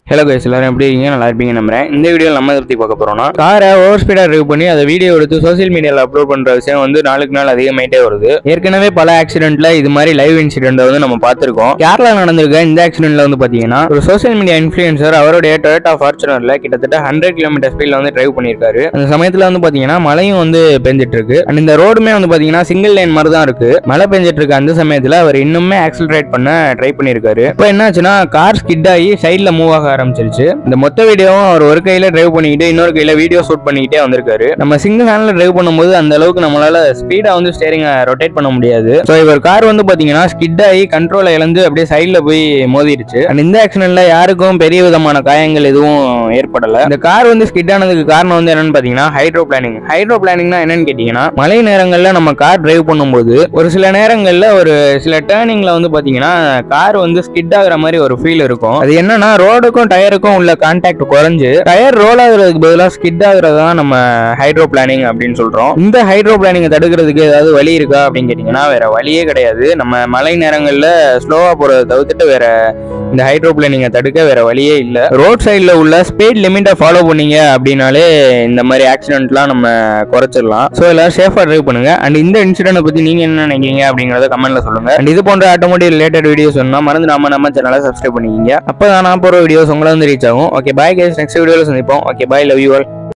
hello guys எல்லாரும் எப்படி இருக்கீங்க நல்லா இருப்பீங்க நம்புறேன் இந்த வீடியோ நம்ம எதை பற்றி பார்க்க போறோம்னா காரை ஓவர் ஸ்பீடாக ட்ரைவ் பண்ணி அதை வீடியோ எடுத்து சோஷியல் மீடியாவில் அப்லோட் பண்ற விஷயம் வந்து நாளுக்கு நாள் அதிகமாயிட்டே வருது ஏற்கனவே பல ஆக்சிடென்ட்ல இது மாதிரி லைவ் இன்சிடென்ட் வந்து நம்ம பார்த்திருக்கோம் கேரளா நடந்திருக்க இந்த ஆக்சிடென்ட்ல வந்து பாத்தீங்கன்னா ஒரு சோஷியல் மீடியா இன்ஃபுளுசர் அவருடைய டொயோட்டா ஃபார்ச்சுனர்ல கிட்டத்தட்ட ஹண்ட்ரட் கிலோமீட்டர் ஸ்பீட்ல வந்து டிரைவ் பண்ணியிருக்காரு அந்த சமயத்துல வந்து பாத்தீங்கன்னா மழையும் வந்து பெஞ்சிட்டு இருக்கு அண்ட் இந்த ரோடுமே வந்து பாத்தீங்கன்னா சிங்கிள் லைன் மாதிரி தான் இருக்கு மழை பெஞ்சிட்டு இருக்க அந்த சமயத்துல அவர் இன்னுமே ஆக்சிலரேட் பண்ண ட்ரை பண்ணியிருக்காரு இப்போ என்னாச்சுன்னா கார் ஸ்கிட் ஆகி சைடில் மூவ் ஆக ஆரம்பிச்சிருச்சு இந்த மொத்த வீடியோவும் அவர் ஒரு கையில டிரைவ் பண்ணிக்கிட்டு இன்னொரு கையில வீடியோ ஷூட் பண்ணிக்கிட்டே வந்திருக்காரு நம்ம சிங்கிள் ஹேண்ட்ல டிரைவ் பண்ணும்போது அந்த அளவுக்கு நம்மளால ஸ்பீடா வந்து ஸ்டேரிங்கை ரொட்டேட் பண்ண முடியாது ஸோ இவர் கார் வந்து பாத்தீங்கன்னா ஸ்கிட் ஆகி கண்ட்ரோலை இழந்து அப்படியே சைடில் போய் மோதிடுச்சு அண்ட் இந்த ஆக்சிடென்ட்ல யாருக்கும் பெரிய விதமான காயங்கள் எதுவும் ஏற்படல இந்த கார் வந்து ஸ்கிட் ஆனதுக்கு காரணம் வந்து என்னன்னு பாத்தீங்கன்னா ஹைட்ரோ பிளானிங் ஹைட்ரோ பிளானிங்னா என்னன்னு கேட்டீங்கன்னா மழை நேரங்கள்ல நம்ம கார் டிரைவ் பண்ணும்போது ஒரு சில நேரங்கள்ல ஒரு சில டேர்னிங்ல வந்து பாத்தீங்கன்னா கார் வந்து ஸ்கிட் ஆகுற மாதிரி ஒரு ஃபீல் இருக்கும் அது என்னன்னா ரோடுக்கும் டயருக்கும் உள்ள கான்டாக்ட் குறைஞ்சு டயர் ரோல் ஆகுறதுக்கு பதிலாக ஸ்கிட் ஆகுறது தான் நம்ம ஹைட்ரோ பிளானிங் அப்படின்னு சொல்றோம் இந்த ஹைட்ரோ பிளானிங்கை தடுக்கிறதுக்கு ஏதாவது வழி இருக்கா அப்படின்னு கேட்டீங்கன்னா வேற வழியே கிடையாது நம்ம மழை நேரங்கள்ல ஸ்லோவா போறதை தவிர்த்துட்டு வேற இந்த ஹைட்ரோ பிளானிங்கை தடுக்க வேற வழியே இல்லை ரோட் சைடில் உள்ள ஸ்பீட் லிமிட்டை ஃபாலோ பண்ணீங்க அப்படின்னாலே இந்த மாதிரி ஆக்சிடென்ட்லாம் நம்ம குறைச்சிடலாம் ஸோ எல்லாரும் சேஃபாக ட்ரைவ் பண்ணுங்க அண்ட் இந்த இன்சிடென்ட் பற்றி நீங்க என்ன நினைக்கிறீங்க அப்படிங்கறத கமெண்ட்ல சொல்லுங்க அண்ட் இது போன்ற ஆட்டோமோட்டிவ் ரிலேட்டட் வீடியோஸ் சொன்னா மறந்து நாம நம்ம சேனலை சப்ஸ்கிரைப் பண்ணிக்கிங்க அப்போ தான் நான் போகிற வீடியோஸ் உங்களை வந்து ரீச் ஆகும் ஓகே பாய் கேஸ் நெக்ஸ்ட் வீடியோவில் சந்திப்போம் okay bye love you all